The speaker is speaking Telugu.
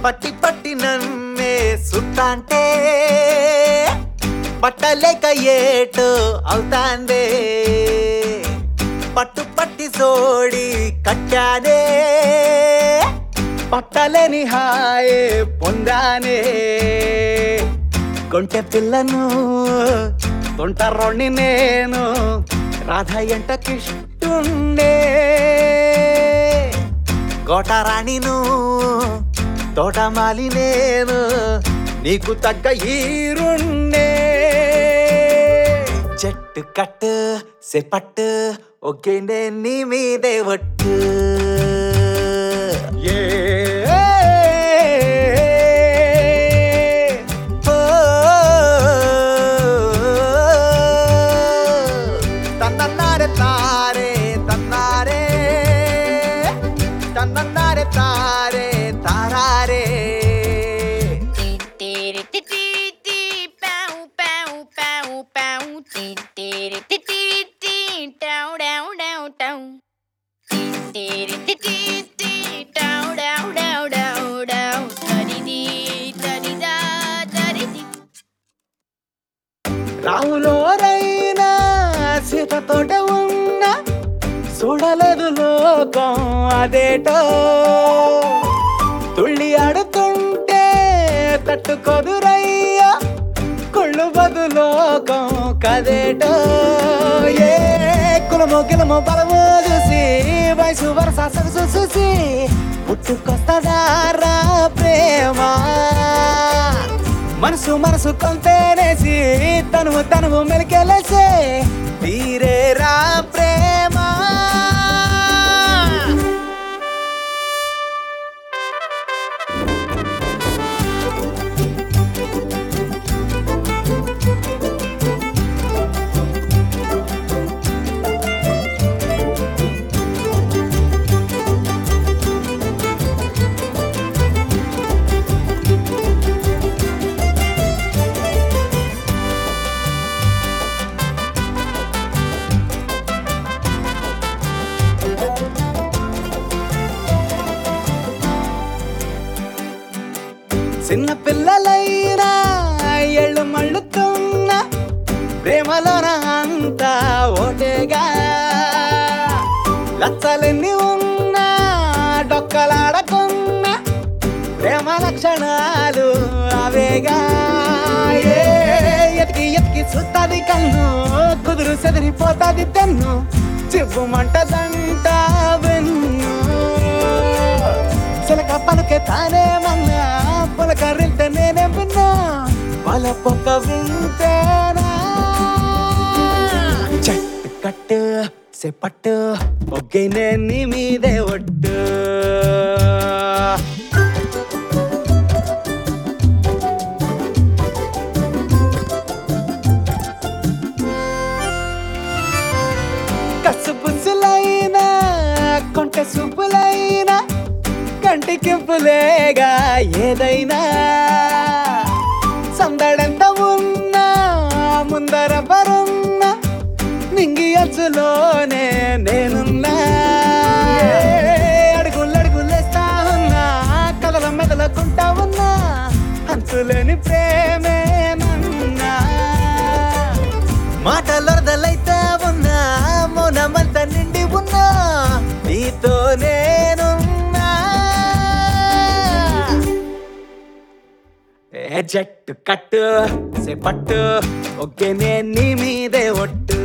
పట్టి పట్టి నన్నే సుత్తాంటే పట్టలేక ఏటో అవుతాందే పట్టు పట్టి సోడి కట్టానే పట్టలేని హాయే పొందానే కొంటె పిల్లను తొంటరోణ్ణి నేను రాధ ఎంటకిష్టుండే కోటరాణిను తోటమాలి నేను నీకు తగ్గ ఈరుండే చెట్టు కట్టు సెపట్టు ఒకే నీ మీదే ఒట్టు ఏ ఓ తన్నన్నారే తారే తన్నారే తన్నన్నారే తారే తారారే రాములోరైనా సీతతోటే ఉన్న చూడలేదు లోకం అదేటో తుళ్ళి ఆడుతుంటే తట్టుకొదురయ్యా కుళ్ళు బదులోకం కదేటో ఏ కులమో గిలమో బలమో చూసి వయసు వరస సొగసు చూసి పుట్టుకొస్తదారా ప్రేమ మనసు మనసు కొంతేనేసి తనువు తనువు మెలికెలేసే తీరేరా ప్రేమ చిన్న పిల్లలైనా ఎళ్ళు మళ్ళుతున్న ప్రేమలోన అంతా ఓటేగా లచ్చలెన్ని ఉన్నా డొక్కలాడకున్నా ప్రేమ లక్షణాలు అవేగా ఏ ఎతికి ఎతికి చూస్తాది కన్ను కుదురు సెదిరిపోతాది తెన్ను చివ్వు మంటదంట వెన్ను చిలక పలుకే తానే మన్నా పులకరింత నేనే విన్నా వాళ్ళ పొక్క వింటేనా చెట్టు కట్టు సెపట్టు ఒగ్గే నీ మీదే ఒట్టు కసుపుసులైనా కొంటె సుబ్బులైనా కంటికింపులేగా ఏదైనా సందడంత ఉన్నా ముందర పరున్నా నింగి అచ్చులోనే నేనున్నా అడుగులు అడుగులేస్తా ఉన్నా కలల మెదలకుంటా ఉన్నా అంతులేని ప్రేమే నన్నా మాటలొరదలైతా ఉన్నా మౌనమంతా నిండి ఉన్నా నీతో నేనున్నా ఏ జట్టు కట్టు సెపట్టు ఒకే నీ మీదే ఒట్టు